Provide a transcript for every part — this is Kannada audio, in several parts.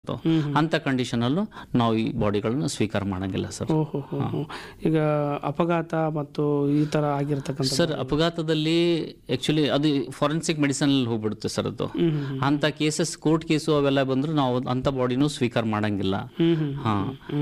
ಇರ್ತಾವೆ ಅಂತ ಕಂಡೀಷನ್ ಅಲ್ಲೂ ನಾವು ಈ ಬಾಡಿಗಳನ್ನ ಸ್ವೀಕಾರ ಮಾಡಂಗಿಲ್ಲ ಸರ್ ಓಹೋ ಹೋ ಹೋ. ಈಗ ಅಪಘಾತ ಮತ್ತು ಈ ತರ ಆಗಿರ್ತಕ್ಕಂಥ ಸರ್ ಅಪಘಾತದಲ್ಲಿ ಆಕ್ಚುಲಿ ಅದು ಫಾರೆನ್ಸಿಕ್ ಮೆಡಿಸನ್ ಅಲ್ಲಿ ಹೋಗ್ಬಿಡುತ್ತೆ ಸರ್ ಅದು ಅಂತ ಕೇಸಸ್ ಕೋರ್ಟ್ ಕೇಸು ಅವೆಲ್ಲ ಬಂದ್ರೆ ನಾವು ಅಂತ ಬಾಡಿನೂ ಸ್ವೀಕಾರ ಮಾಡಂಗಿಲ್ಲ ಹ್ಮ್ ಹ್ಮ್ ಹಾ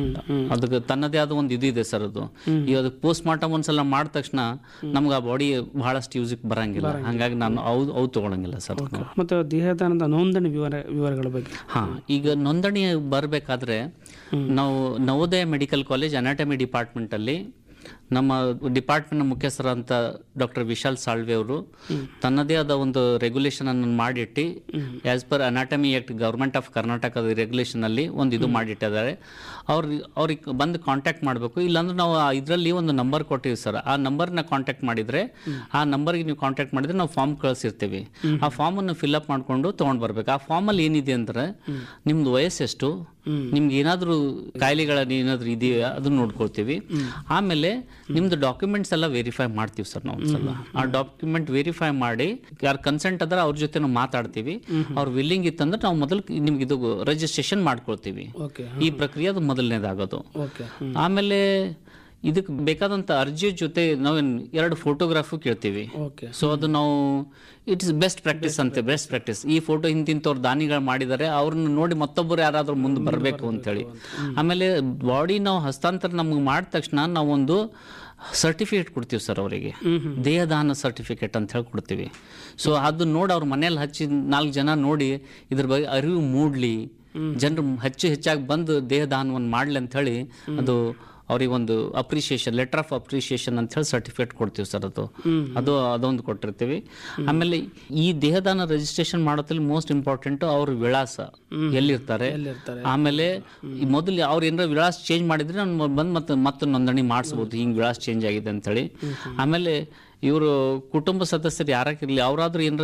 ಅದಕ್ಕೆ ತನ್ನದೇ ಆದ ಒಂದು ಇದು ಇದೆ ಸರ್ ಅದು ಈಗ ಅದಕ್ಕೆ ಪೋಸ್ಟ್ ಮಾರ್ಟಮ್ ಒಂದ್ಸಲ ಮಾಡಿದ ತಕ್ಷಣ ನಮ್ಗೆ ಆ ಬಾಡಿ ಬಹಳಷ್ಟು ಯೂಸಿಗೆ ಬರಂಗಿಲ್ಲ ಹಂಗಾಗಿ ನಾನು ಅವು ಅವು ತಗೊಳಂಗಿಲ್ಲ ಸರ್ ಮತ್ತು ದೇಹದಾನದ ನೋಂದಣಿ ವಿವರ ವಿವರಗಳ ಬಗ್ಗೆ ಹಾ ಈಗ ನೋಂದಣಿ ಬರಬೇಕಾದ್ರೆ ನಾವು Navodaya medical college anatomy department ಅಲ್ಲಿ ನಮ್ಮ ಡಿಪಾರ್ಟ್ಮೆಂಟ್ ಮುಖ್ಯಸ್ಥರಂತ ಡಾಕ್ಟರ್ ವಿಶಾಲ್ ಸಾಳ್ವೆ ಅವರು ತನ್ನದೇ ಆದ ಒಂದು ರೆಗ್ಯುಲೇಷನ್ ಅನ್ನು ಮಾಡಿಟ್ಟು as per anatomy act government of ಕರ್ನಾಟಕದ ರೆಗ್ಯುಲೇಷನ್ ಅಲ್ಲಿ ಒಂದು ಇದು ಮಾಡಿಟ್ಟಿದ್ದಾರೆ ಅವ್ರ ಅವ್ರಿಗೆ ಬಂದು ಕಾಂಟ್ಯಾಕ್ಟ್ ಮಾಡಬೇಕು ಇಲ್ಲಾಂದ್ರೆ ನಾವು ಇದರಲ್ಲಿ ಒಂದು ನಂಬರ್ ಕೊಟ್ಟಿವಿ ಸರ್ ಆ ನಂಬರ್ನ ಕಾಂಟ್ಯಾಕ್ಟ್ ಮಾಡಿದ್ರೆ ಆ ನಂಬರ್ಗೆ ನೀವು ಕಾಂಟ್ಯಾಕ್ಟ್ ಮಾಡಿದ್ರೆ ನಾವು ಫಾರ್ಮ್ ಕಳಿಸಿರ್ತೀವಿ ಆ ಫಾರ್ಮ್ ಅನ್ನು ಫಿಲ್ ಅಪ್ ಮಾಡ್ಕೊಂಡು ತಗೊಂಡ್ ಬರ್ಬೇಕು ಆ ಫಾರ್ಮ್ ಅಲ್ಲಿ ಏನಿದೆ ಅಂದ್ರೆ ನಿಮ್ದು ವಯಸ್ಸೆಷ್ಟು ನಿಮ್ಗೆ ಏನಾದರೂ ಕಾಯಿಲೆಗಳ ಏನಾದರೂ ಇದೆಯಾ ಅದನ್ನ ನೋಡ್ಕೊಳ್ತೀವಿ ಆಮೇಲೆ ನಿಮ್ದು ಡಾಕ್ಯುಮೆಂಟ್ಸ್ ಎಲ್ಲ ವೆರಿಫೈ ಮಾಡ್ತೀವಿ ಸರ್ ನಾವು ಒಂದ್ಸಲ ಆ ಡಾಕ್ಯುಮೆಂಟ್ ವೆರಿಫೈ ಮಾಡಿ ಯಾರು ಕನ್ಸೆಂಟ್ ಅದ್ರ ಅವ್ರ ಜೊತೆ ನಾವು ಮಾತಾಡ್ತೀವಿ ಅವ್ರು ವಿಲ್ಲಿಂಗ್ ಇತ್ತಂದ್ರೆ ನಾವು ಮೊದಲು ನಿಮ್ಗೆ ಇದು ರಿಜಿಸ್ಟ್ರೇಷನ್ ಮಾಡ್ಕೊಳ್ತೀವಿ ಓಕೆ ಈ ಪ್ರಕ್ರಿಯೆ ಅದು ಮೊದಲನೇದಾಗೋದು ಓಕೆ ಆಮೇಲೆ ಇದಕ್ಕೆ ಬೇಕಾದಂತ ಅರ್ಜಿ ಜೊತೆ ನಾವು ಎರಡು ಫೋಟೋಗ್ರಾಫು ಕೇಳ್ತೀವಿ ಓಕೆ ಸೊ ಅದು ನಾವು ಇಟ್ಸ್ ಬೆಸ್ಟ್ ಪ್ರಾಕ್ಟೀಸ್ ಅಂತೆ ಬೆಸ್ಟ್ ಪ್ರಾಕ್ಟೀಸ್ ಈ ಫೋಟೋ ಇಂತಿಂತವ್ರು ದಾನಿಗಳು ಮಾಡಿದ್ದಾರೆ ಅವ್ರನ್ನ ನೋಡಿ ಮತ್ತೊಬ್ಬರು ಯಾರಾದ್ರೂ ಮುಂದೆ ಬರಬೇಕು ಅಂತೇಳಿ ಆಮೇಲೆ ಬಾಡಿ ನಾವು ಹಸ್ತಾಂತರ ನಮ್ಗೆ ಮಾಡಿದ ತಕ್ಷಣ ನಾವೊಂದು ಸರ್ಟಿಫಿಕೇಟ್ ಕೊಡ್ತೀವಿ ಸರ್ ಅವರಿಗೆ ದೇಹದಾನ ಸರ್ಟಿಫಿಕೇಟ್ ಅಂತ ಹೇಳಿ ಕೊಡ್ತೀವಿ ಸೊ ಅದು ನೋಡಿ ಅವ್ರ ಮನೇಲಿ ಹಚ್ಚಿ ನಾಲ್ಕು ಜನ ನೋಡಿ ಇದ್ರ ಬಗ್ಗೆ ಅರಿವು ಮೂಡ್ಲಿ ಜನರು ಹೆಚ್ಚು ಹೆಚ್ಚಾಗಿ ಬಂದು ದೇಹದಾನವನ್ನು ಮಾಡ್ಲಿ ಅಂತ ಹೇಳಿ ಅದು ಅವ್ರಿಗೆ ಒಂದು ಅಪ್ರಿಷಿಯೇಷನ್ ಲೆಟರ್ ಆಫ್ ಅಪ್ರಿಷಿಯೇಷನ್ ಅಂತ ಹೇಳಿ ಸರ್ಟಿಫಿಕೇಟ್ ಕೊಡ್ತೀವಿ ಸರ್ ಅದು ಅದು ಅದೊಂದು ಕೊಟ್ಟಿರ್ತೀವಿ ಆಮೇಲೆ ಈ ದೇಹದಾನ ರಿಜಿಸ್ಟ್ರೇಷನ್ ಮಾಡೋದ್ರಲ್ಲಿ ಮೋಸ್ಟ್ ಇಂಪಾರ್ಟೆಂಟ್ ಅವ್ರ ವಿಳಾಸ ಎಲ್ಲಿರ್ತಾರೆ ಎಲ್ಲಿರ್ತಾರೆ ಆಮೇಲೆ ಈ ಮೊದಲು ಅವ್ರು ಏನಾರ ವಿಳಾಸ ಚೇಂಜ್ ಮಾಡಿದ್ರೆ ನಾನು ಬಂದು ಮತ್ತೆ ಮತ್ತೆ ನೋಂದಣಿ ಮಾಡಿಸ್ಬೋದು ಹಿಂಗೆ ವಿಳಾಸ ಚೇಂಜ್ ಆಗಿದೆ ಅಂತೇಳಿ ಆಮೇಲೆ ಇವರು ಕುಟುಂಬ ಸದಸ್ಯರು ಯಾರಾಗಿರ್ಲಿ ಅವರಾದ್ರೂ ಏನಾರ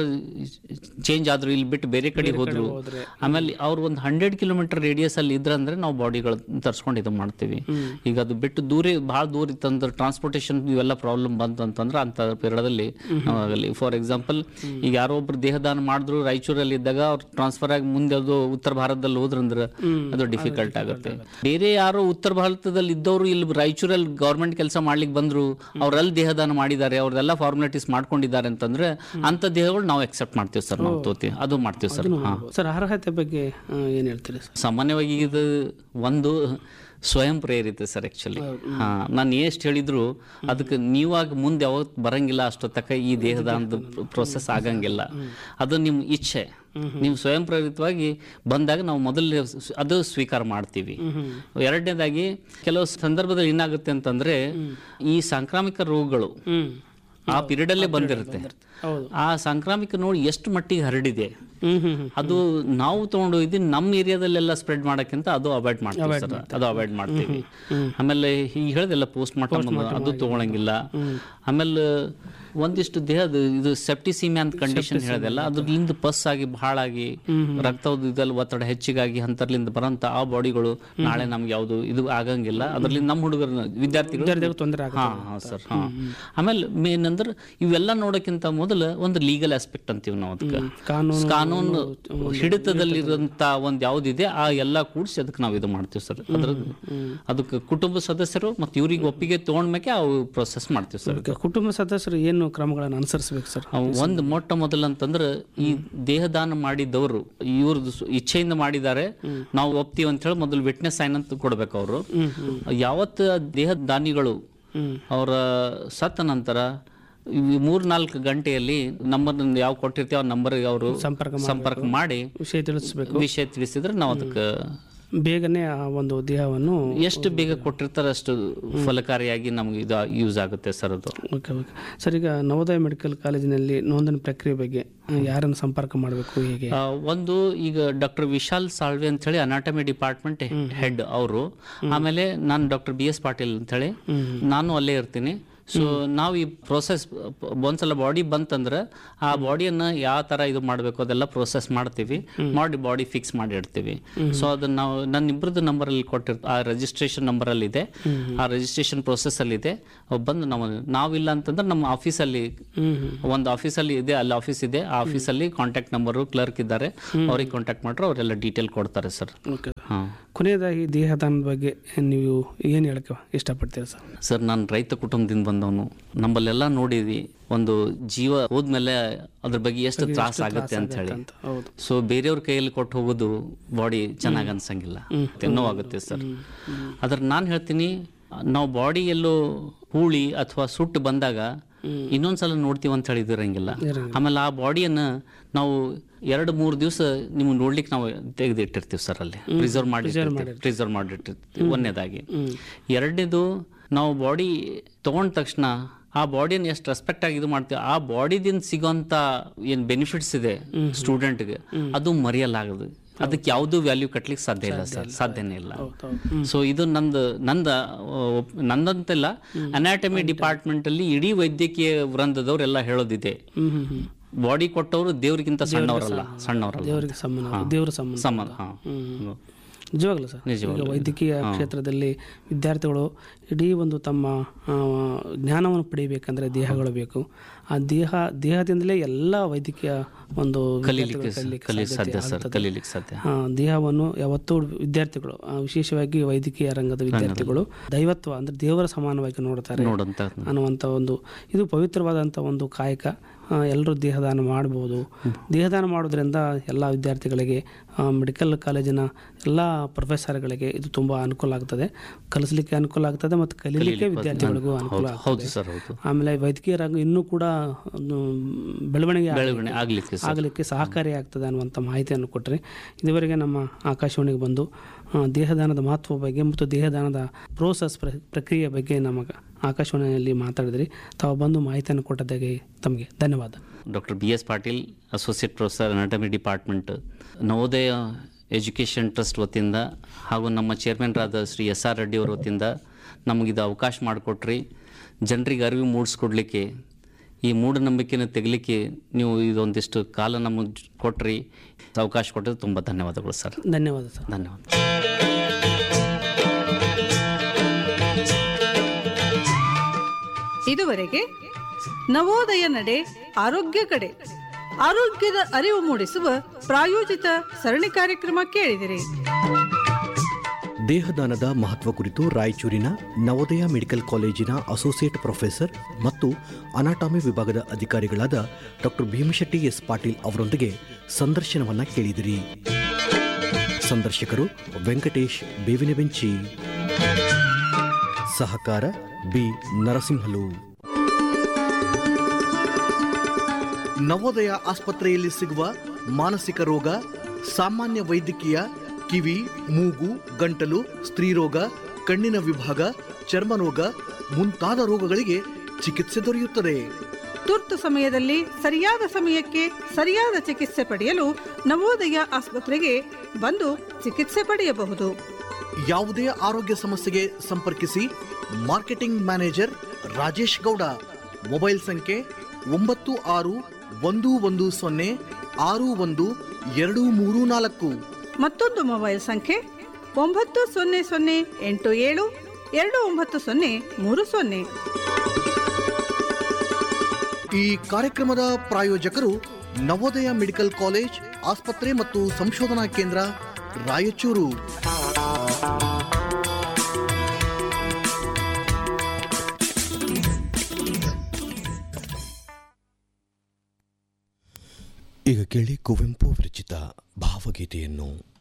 ಚೇಂಜ್ ಆದ್ರು ಇಲ್ಲಿ ಬಿಟ್ಟು ಬೇರೆ ಕಡೆ ಹೋದ್ರು ಹೋದ್ರೆ ಆಮೇಲೆ ಅವ್ರು ಒಂದು ಹಂಡ್ರೆಡ್ ಕಿಲೋಮೀಟರ್ ರೇಡಿಯಸ್ ಅಲ್ಲಿ ಇದ್ರಂದ್ರೆ ನಾವು ಬಾಡಿಗಳು ತರ್ಸ್ಕೊಂಡು ಇದು ಮಾಡ್ತೀವಿ ಈಗ ಅದು ಬಿಟ್ಟು ದೂರ ಭಾಳ ದೂರ ಇತ್ತಂದ್ರೆ ಟ್ರಾನ್ಸ್ಪೋರ್ಟೇಷನ್ ಇವೆಲ್ಲ ಪ್ರಾಬ್ಲಮ್ ಬಂತು ಅಂತಂದ್ರೆ ಅಂತ ಪೀರಿಯಡಲ್ಲಿ ನಾವು ಆಗಲಿ ಫಾರ್ ಎಕ್ಸಾಂಪಲ್ ಈಗ ಯಾರೋ ಒಬ್ರು ದೇಹದಾನ ಮಾಡಿದ್ರು ರಾಯಚೂರಲ್ಲಿ ಇದ್ದಾಗ ಅವ್ರು ಟ್ರಾನ್ಸ್ಫರ್ ಆಗಿ ಮುಂದೆ ಅದು ಉತ್ತರ ಭಾರತದಲ್ಲಿ ಹೋದ್ರಂದ್ರೆ ಅದು ಡಿಫಿಕಲ್ಟ್ ಆಗುತ್ತೆ ಬೇರೆ ಯಾರೋ ಉತ್ತರ ಭಾರತದಲ್ಲಿ ಇದ್ದವರು ಇಲ್ಲಿ ರಾಯಚೂರಲ್ಲಿ ಗೌರ್ಮೆಂಟ್ ಕೆಲಸ ಮಾಡ್ಲಿಕ್ಕೆ ಬಂದ್ರು ಅವ್ರಲ್ಲಿ ದೇಹದಾನ ಮಾಡಿದ್ದಾರೆ ಅವ್ರದೆಲ್ಲ ಫಾರ್ಮಾಲಿಟೀಸ್ ಮಾಡ್ಕೊಂಡಿದ್ದಾರೆ ಅಂತಂದ್ರೆ ಅಂತ ದೇಹಗಳು ನಾವು ಎಕ್ಸೆಪ್ಟ್ ಮಾಡ್ತೀವಿ ಸರ್ ನಾವು ತೋತಿ ಅದು ಮಾಡ್ತೀವಿ ಸರ್ ಹಾ ಸರ್ ಅರ್ಹತೆ ಬಗ್ಗೆ ಆ, ಏನ್ ಹೇಳ್ತೀರಿ ಸರ್ ಸಾಮಾನ್ಯವಾಗಿ ಇದು ಒಂದು ಸ್ವಯಂ ಪ್ರೇರಿತ ಸರ್ ಆಕ್ಚುಲಿ ಹಾ ನಾನು ಎಷ್ಟು ಹೇಳಿದ್ರು ಅದಕ್ಕೆ ನೀವಾಗ ಮುಂದೆ ಯಾವತ್ತು ಬರಂಗಿಲ್ಲ ಅಷ್ಟೊತ್ತಕ ಈ ದೇಹದ ಒಂದು ಪ್ರೊಸೆಸ್ ಆಗಂಗಿಲ್ಲ ಅದು ನಿಮ್ಮ ಇಚ್ಛೆ ನೀವು ಸ್ವಯಂ ಪ್ರೇರಿತವಾಗಿ ಬಂದಾಗ ನಾವು ಮೊದಲು ಅದು ಸ್ವೀಕಾರ ಮಾಡ್ತೀವಿ ಎರಡನೇದಾಗಿ ಕೆಲವು ಸಂದರ್ಭದಲ್ಲಿ ಏನಾಗುತ್ತೆ ಅಂತಂದ್ರೆ ಈ ಸಾಂಕ್ರಾಮಿಕ ರೋಗಗಳು ಹ್ಮ್ ಆ ಪೀರಿಯಡ್ ಅಲ್ಲೇ ಬಂದಿರುತ್ತೆ ಹೌದು ಆ ಸಾಂಕ್ರಾಮಿಕ ನೋಡಿ ಎಷ್ಟು ಮಟ್ಟಿಗೆ ಹರಡಿದೆ ಹ್ಮ್ ಹ್ಮ್ ಹ್ಮ್ ಅದು ನಾವು ತಗೊಂಡು ಇದು ನಮ್ಮ ಏರಿಯಾದಲ್ಲೆಲ್ಲ ಸ್ಪ್ರೆಡ್ ಮಾಡೋಕ್ಕಿಂತ ಅದು ಅವಾಯ್ಡ್ ಮಾಡ್ತೀವಿ ಸರ್ ಅದು ಅವಾಯ್ಡ್ ಮಾಡ್ತೀವಿ ಆಮೇಲೆ ಈಗ ಹೇಳ್ದೆಲ್ಲ ಪೋಸ್ಟ್ ಮಾರ್ಟಮ್ ಅದು ತಗೊಳಂಗಿಲ್ಲ ಆಮೇಲೆ ಒಂದಿಷ್ಟು ದೇಹದ ಇದು ಸೆಪ್ಟಿಸಿಮಿ ಅಂತ ಕಂಡೀಷನ್ ಹೇಳ್ದಲ್ಲ ಅದ್ರಲಿಂದ ಪಸ್ ಆಗಿ ಬಹಳ ಆಗಿ ರಕ್ತದ ಇದೆಲ್ಲ ಒತ್ತಡ ಹೆಚ್ಚಿಗಾಗಿ ಅಂತರ್ಲಿಂದ ಬರೋಂಥ ಆ ಬಾಡಿಗಳು ನಾಳೆ ನಮ್ಗೆ ಯಾವುದು ಇದು ಆಗಂಗಿಲ್ಲ ಅದ್ರಲ್ಲಿಂದ ನಮ್ಮ ಹುಡುಗರ ವಿದ್ಯಾರ್ಥಿಗಳು ವಿದ್ಯಾರ್ಥಿಗಳು ತೊಂದರೆ ಆಗುತ್ತೆ ಹಾ ಹಾ ಸರ್ ಹಾ ಆಮೇಲೆ ಮೇನ್ ಅಂದ್ರೆ ಇವೆಲ್ಲ ನೋಡೋಕ್ಕಿಂತ ಮೊದಲು ಒಂದು ಲೀಗಲ್ ಆಸ್ಪೆಕ್ಟ್ ಅಂತೀವಿ ನಾವು ಅದಕ್ಕೆ ಕಾನೂನು ಕಾನೂನು ಹಿಡಿತದಲ್ಲಿರುವಂತ ಒಂದ್ ಯಾವ್ದಿದೆ ಆ ಎಲ್ಲ ಕೂಡಿಸಿ ಅದಕ್ಕೆ ನಾವು ಇದು ಮಾಡ್ತೀವಿ ಸರ್ ಅದ್ರ ಅದಕ್ಕೆ ಕುಟುಂಬ ಸದಸ್ಯರು ಮತ್ತು ಇವ್ರಿಗೆ ಒಪ್ಪಿಗೆ ತಗೊಂಡ್ಮೇಲೆ ಅವು ಪ್ರೊಸೆಸ್ ಮಾಡ್ತೀವಿ ಸರ್ ಓಕೆ, ಕುಟುಂಬ ಸದಸ್ಯರು ಏನು ಕ್ರಮಗಳನ್ನು ಅನುಸರಿಸಬೇಕು ಸರ್ ಒಂದು ಮೊಟ್ಟ ಮೊದಲು ಅಂತಂದ್ರೆ ಈ ದೇಹದಾನ ಮಾಡಿದವರು ಇವ್ರದ್ದು ಸು- ಇಚ್ಛೆಯಿಂದ ಮಾಡಿದ್ದಾರೆ ನಾವು ಒಪ್ತೀವಿ ಅಂತ ಹೇಳಿ ಮೊದಲು ವಿಟ್ನೆಸ್ ಸೈನ್ ಅಂತ ಕೊಡ್ಬೇಕು ಅವರು ಯಾವತ್ತು ದೇಹ ದಾನಿಗಳು ಹ್ಮ್ ಅವರ ಸತ್ತ ನಂತರ ಈ ಮೂರ್ ನಾಲ್ಕು ಗಂಟೆಯಲ್ಲಿ ನಂಬರ್ ಯಾವ ಕೊಟ್ಟಿರ್ತೀವಿ ಆ ನಂಬರ್ಗೆ ಅವರು ಸಂಪರ್ಕ ಸಂಪರ್ಕ ಮಾಡಿ ವಿಷಯ ತಿಳಿಸ್ಬೇಕು ವಿಷಯ ತಿಳಿಸಿದ್ರೆ ನಾವು ಅದಕ್ಕೆ ಬೇಗನೆ ಆ ಒಂದು ದೇಹವನ್ನು ಎಷ್ಟು ಬೇಗ ಕೊಟ್ಟಿರ್ತಾರೆ ಅಷ್ಟು ಫಲಕಾರಿಯಾಗಿ ನಮ್ಗೆ ಇದು ಯೂಸ್ ಆಗುತ್ತೆ ಸರ್ ಅದು ಓಕೆ ಓಕೆ ಸರ್ ಈಗ ನವೋದಯ ಮೆಡಿಕಲ್ ಕಾಲೇಜಿನಲ್ಲಿ ನೋಂದಣಿ ಪ್ರಕ್ರಿಯೆ ಬಗ್ಗೆ ಆ, ಯಾರನ್ನು ಸಂಪರ್ಕ ಮಾಡಬೇಕು ಹೇಗೆ ಆ, ಒಂದು ಈಗ ಡಾಕ್ಟರ್ ವಿಶಾಲ್ ಸಾಳ್ವೆ ಅಂತ ಹೇಳಿ ಅನಾಟಮಿ ಡಿಪಾರ್ಟ್ಮೆಂಟ್ ಹೆಡ್ ಅವರು ಆಮೇಲೆ ನಾನು ಡಾಕ್ಟರ್ ಬಿ ಎಸ್ ಪಾಟೀಲ್ ಅಂತ ಹೇಳಿ ನಾನು ಅಲ್ಲೇ ಇರ್ತೀನಿ ಸೊ ನಾವು ಈ ಪ್ರೋಸೆಸ್ ಒಂದ್ಸಲ ಬಾಡಿ ಬಂತಂದ್ರೆ ಆ ಬಾಡಿಯನ್ನ ಯಾವ ತರ ಇದು ಮಾಡಬೇಕು ಅದೆಲ್ಲ ಪ್ರೋಸೆಸ್ ಮಾಡ್ತೀವಿ ಮಾಡಿ ಬಾಡಿ ಫಿಕ್ಸ್ ಮಾಡಿ ಇಡ್ತೀವಿ ಸೊ ಅದನ್ನ ನಾವು ನನ್ನ ಇಬ್ಬರದ್ದು ನಂಬರ್ ಅಲ್ಲಿ ಕೊಟ್ಟಿರ್ ಆ ರಿಜಿಸ್ಟ್ರೇಷನ್ ನಂಬರ್ ಅಲ್ಲಿ ಇದೆ ಆ ರಿಜಿಸ್ಟ್ರೇಷನ್ ಪ್ರೋಸೆಸ್ ಅಲ್ಲಿ ಇದೆ ಅವ್ ಬಂದು ನಾವು ನಾವಿಲ್ಲ ಅಂತಂದ್ರೆ ನಮ್ಮ ಆಫೀಸಲ್ಲಿ ಹ್ಮ್ ಹ್ಮ್ ಒಂದು ಆಫೀಸಲ್ಲಿ ಇದೆ ಅಲ್ಲಿ ಆಫೀಸ್ ಇದೆ ಆ ಆಫೀಸಲ್ಲಿ ಕಾಂಟ್ಯಾಕ್ಟ್ ನಂಬರು ಕ್ಲರ್ಕ್ ಇದ್ದಾರೆ ಅವ್ರಿಗೆ ಕಾಂಟ್ಯಾಕ್ಟ್ ಮಾಡ್ರೆ ಅವರೆಲ್ಲ ಡೀಟೇಲ್ ಕೊಡ್ತಾರೆ ಸರ್ ಓಕೆ ಹಾಂ ಕೊನೆಯದಾಗಿ ದೇಹದಾನದ ಬಗ್ಗೆ ನೀವು ಏನು ಹೇಳಕ್ಕೆ ಇಷ್ಟಪಡ್ತೀರಾ ಸರ್ ಸರ್ ನಾನು ರೈತ ಕುಟುಂಬದಿಂದ ಬಂದವನು ನಮ್ಮಲ್ಲೆಲ್ಲ ನೋಡಿದ್ವಿ ಒಂದು ಜೀವ ಹೋದ್ಮೇಲೆ ಅದ್ರ ಬಗ್ಗೆ ಎಷ್ಟು ತ್ರಾಸ ಆಗುತ್ತೆ ಅಂತ ಹೇಳಿ ಅಂತ ಹೌದು ಸೊ ಬೇರೆಯವ್ರ ಕೈಯಲ್ಲಿ ಕೊಟ್ಟು ಹೋಗೋದು ಬಾಡಿ ಚೆನ್ನಾಗಿ ಅನ್ಸಂಗಿಲ್ಲ ನೋವಾಗುತ್ತೆ ಸರ್ ಅದ್ರ ನಾನು ಹೇಳ್ತೀನಿ ನಾವು ಬಾಡಿ ಎಲ್ಲೋ ಹೂಳಿ ಅಥವಾ ಸುಟ್ಟು ಬಂದಾಗ ಇನ್ನೊಂದ್ಸಲ ನೋಡ್ತೀವಿ ಅಂತ ಹೇಳಿದಿರಂಗಿಲ್ಲ ಆಮೇಲೆ ಆ ಬಾಡಿಯನ್ನ ನಾವು ಎರಡು ಮೂರು ದಿವಸ ನಿಮ್ಗೆ ನೋಡ್ಲಿಕ್ಕೆ ನಾವು ತೆಗೆದಿಟ್ಟಿರ್ತೀವಿ ಸರ್ ಅಲ್ಲಿ ಪ್ರಿಸರ್ವ್ ಮಾಡಿ ಪ್ರಿಸರ್ವ್ ಮಾಡಿಟ್ಟಿರ್ತೀವಿ ಒಂದನೇದಾಗಿ ಎರಡನೇದು ನಾವು ಬಾಡಿ ತಗೊಂಡ ತಕ್ಷಣ ಆ ಬಾಡಿಯನ್ನು ಎಷ್ಟು ರೆಸ್ಪೆಕ್ಟ್ ಆಗಿ ಇದು ಮಾಡ್ತೀವಿ ಆ ಬಾಡಿದಿಂದ ಸಿಗೋಂಥ ಏನು ಬೆನಿಫಿಟ್ಸ್ ಇದೆ ಸ್ಟೂಡೆಂಟ್ಗೆ ಅದು ಮರೆಯಲಾಗದು ಅದಕ್ಕೆ ಯಾವುದೂ ವ್ಯಾಲ್ಯೂ ಕಟ್ಲಿಕ್ಕೆ ಸಾಧ್ಯ ಇಲ್ಲ ಸರ್ ಸಾಧ್ಯನೇ ಇಲ್ಲ ಸೊ ಇದು ನಂದು ನಂದ ಒಪ್- ನಂದಂತಿಲ್ಲ ಅನಾಟಮಿ ಡಿಪಾರ್ಟ್ಮೆಂಟ್ ಅಲ್ಲಿ ಇಡೀ ವೈದ್ಯಕೀಯ ವೃಂದದವರೆಲ್ಲ ಹೇಳೋದಿದೆ ಹ್ಮ್ ಹ್ಮ್ ಹ್ಮ್ ಬಾಡಿ ಕೊಟ್ಟವರು ದೇವ್ರಿಗಿಂತ ಸಣ್ಣವರಲ್ಲ ಸಣ್ಣವರಲ್ಲ ದೇವರಿಗೆ ಸಂಬಂಧ ದೇವರ ಸಂಬಂಧ ಸಂಬಂಧ ಹಾ. ನಿಜವಾಗ್ಲೂ ಸರ್ ಈಗ ವೈದ್ಯಕೀಯ ಕ್ಷೇತ್ರದಲ್ಲಿ ವಿದ್ಯಾರ್ಥಿಗಳು ಇಡೀ ಒಂದು ತಮ್ಮ ಆ, ಜ್ಞಾನವನ್ನು ಪಡಿಬೇಕಂದ್ರೆ ದೇಹಗಳು ಬೇಕು ಆ ದೇಹ ದೇಹದಿಂದಲೇ ಎಲ್ಲ ವೈದ್ಯಕೀಯ ಒಂದು ಕಲೀಲಿಕ್ಕೆ ವಿದ್ಯಾರ್ಥಿಗಳು ಕಲೀಲಿಕ್ಕೆ ಕಲಿ ಸಾಧ್ಯತೆ ಸಾಧ್ಯ ಸರ್ ಆಗ್ತದೆ. ಕಲೀಲಿಕ್ಕೆ ಸಾಧ್ಯ ಆ, ದೇಹವನ್ನು ಯಾವತ್ತೂ ವಿದ್ಯಾರ್ಥಿಗಳು ಆ, ವಿಶೇಷವಾಗಿ ವೈದ್ಯಕೀಯ ರಂಗದ ವಿದ್ಯಾರ್ಥಿಗಳು ದೈವತ್ವ ಅಂದ್ರೆ ದೇವರ ಸಮಾನವಾಗಿ ನೋಡ್ತಾರೆ ನೋಡಂತ ಅನ್ನುವಂಥ ಒಂದು ಇದು ಪವಿತ್ರವಾದಂಥ ಒಂದು ಕಾಯಕ ಎಲ್ಲರೂ ದೇಹದಾನ ಮಾಡ್ಬೋದು ದೇಹದಾನ ಮಾಡೋದ್ರಿಂದ ಎಲ್ಲ ವಿದ್ಯಾರ್ಥಿಗಳಿಗೆ ಮೆಡಿಕಲ್ ಕಾಲೇಜಿನ ಎಲ್ಲ ಪ್ರೊಫೆಸರ್ಗಳಿಗೆ ಇದು ತುಂಬ ಅನುಕೂಲ ಆಗ್ತದೆ ಕಲಿಸ್ಲಿಕ್ಕೆ ಅನುಕೂಲ ಆಗ್ತದೆ ಮತ್ತು ಕಲೀಲಿಕ್ಕೆ ವಿದ್ಯಾರ್ಥಿಗಳಿಗೂ ಅನುಕೂಲ ಆಗ್ತದೆ ಹೌದು ಸರ್ ಹೌದು ಆಮೇಲೆ ವೈದ್ಯಕೀಯ ರಂಗ ಇನ್ನೂ ಕೂಡ ಒಂದು ಬೆಳವಣಿಗೆ ಬೆಳವಣಿಗೆ ಆಗ್ಲಿಕ್ಕೆ ಸರ್ ಆಗಲಿಕ್ಕೆ ಸಹಕಾರಿ ಆಗ್ತದೆ ಅನ್ನುವಂಥ ಮಾಹಿತಿಯನ್ನು ಕೊಟ್ಟರೆ ಇದುವರೆಗೆ ನಮ್ಮ ಆಕಾಶವಾಣಿಗೆ ಬಂದು ಆ, ದೇಹದಾನದ ಮಹತ್ವ ಬಗ್ಗೆ ಮತ್ತು ದೇಹದಾನದ ಪ್ರೋಸೆಸ್ ಪ್ರ ಪ್ರಕ್ರಿಯೆ ಬಗ್ಗೆ ನಮ್ಮ ಆಕಾಶವಾಣಿಯಲ್ಲಿ ಮಾತಾಡಿದ್ರಿ ತಾವು ಬಂದು ಮಾಹಿತಿಯನ್ನು ಕೊಟ್ಟದ್ದಾಗೆ ತಮಗೆ ಧನ್ಯವಾದ doctor B S Patil associate professor anatomy department Navodaya education trust ವತಿಯಿಂದ ಹಾಗೂ ನಮ್ಮ ಚೇರ್ಮನ್ರಾದ ಶ್ರೀ ಎಸ್ ಆರ್ ರೆಡ್ಡಿ ಅವರ ವತಿಯಿಂದ ನಮಗಿದು ಅವಕಾಶ ಮಾಡಿಕೊಟ್ರಿ ಜನರಿಗೆ ಅರಿವು ಮೂಡಿಸ್ಕೊಡ್ಲಿಕ್ಕೆ ಈ ಮೂಢನಂಬಿಕೆನ ತೆಗಲಿಕ್ಕೆ ನೀವು ಇದೊಂದಿಷ್ಟು ಕಾಲ ನಮಗೆ ಕೊಟ್ರಿ ಅವಕಾಶ ಕೊಟ್ಟದ್ದು ತುಂಬ ಧನ್ಯವಾದಗಳು ಸರ್ ಧನ್ಯವಾದ ಸರ್ ಧನ್ಯವಾದ ಇದುವರೆಗೆ ನವೋದಯ ನಡೆ ಆರೋಗ್ಯ ಕಡೆ ಆರೋಗ್ಯದ ಅರಿವು ಮೂಡಿಸುವ ಪ್ರಾಯೋಜಿತ ಸರಣಿ ಕಾರ್ಯಕ್ರಮ ಕೇಳಿದಿರಿ ದೇಹದಾನದ ಮಹತ್ವ ಕುರಿತು ರಾಯಚೂರಿನ ನವೋದಯ ಮೆಡಿಕಲ್ ಕಾಲೇಜಿನ ಅಸೋಸಿಯೇಟ್ ಪ್ರೊಫೆಸರ್ ಮತ್ತು ಅನಾಟಾಮಿ ವಿಭಾಗದ ಅಧಿಕಾರಿಗಳಾದ ಡಾಕ್ಟರ್ ಭೀಮಶೆಟ್ಟಿ ಎಸ್ ಪಾಟೀಲ್ ಅವರೊಂದಿಗೆ ಸಂದರ್ಶನವನ್ನ ಕೇಳಿದಿರಿ ಸಂದರ್ಶಕರು ವೆಂಕಟೇಶ್ ಬೇವಿನ ಬೆಂಚಿ ಸಹಕಾರ ಬಿ ನರಸಿಂಹಲು ನವೋದಯ ಆಸ್ಪತ್ರೆಯಲ್ಲಿ ಸಿಗುವ ಮಾನಸಿಕ ರೋಗ ಸಾಮಾನ್ಯ ವೈದ್ಯಕೀಯ ಕಿವಿ ಮೂಗು ಗಂಟಲು ಸ್ತ್ರೀರೋಗ ಕಣ್ಣಿನ ವಿಭಾಗ ಚರ್ಮರೋಗ ಮುಂತಾದ ರೋಗಗಳಿಗೆ ಚಿಕಿತ್ಸೆ ದೊರೆಯುತ್ತದೆ ತುರ್ತು ಸಮಯದಲ್ಲಿ ಸರಿಯಾದ ಸಮಯಕ್ಕೆ ಸರಿಯಾದ ಚಿಕಿತ್ಸೆ ಪಡೆಯಲು ನವೋದಯ ಆಸ್ಪತ್ರೆಗೆ ಬಂದು ಚಿಕಿತ್ಸೆ ಪಡೆಯಬಹುದು ಯಾವುದೇ ಆರೋಗ್ಯ ಸಮಸ್ಯೆಗೆ ಸಂಪರ್ಕಿಸಿ marketing manager Rajesh Gowda mobile ಸಂಖ್ಯೆ ಒಂಬತ್ತು ಆರು ಒಂದು ಒಂದು ಸೊನ್ನೆ ಆರು ಒಂದು ಎರಡು ಮೂರು ನಾಲ್ಕು ಮತ್ತೊಂದು ಮೊಬೈಲ್ ಸಂಖ್ಯೆ ಒಂಬತ್ತು ಸೊನ್ನೆ ಸೊನ್ನೆ ಎಂಟು ಏಳು ಎರಡು ಒಂಬತ್ತು ಸೊನ್ನೆ ಮೂರು ಸೊನ್ನೆ ಈ ಕಾರ್ಯಕ್ರಮದ ಪ್ರಾಯೋಜಕರು ನವೋದಯ ಮೆಡಿಕಲ್ ಕಾಲೇಜ್ ಆಸ್ಪತ್ರೆ ಮತ್ತು ಸಂಶೋಧನಾ ಕೇಂದ್ರ ರಾಯಚೂರು ಈಗ ಕೇಳಿ ಕುವೆಂಪು ವಿರಚಿತ ಭಾವಗೀತೆಯನ್ನು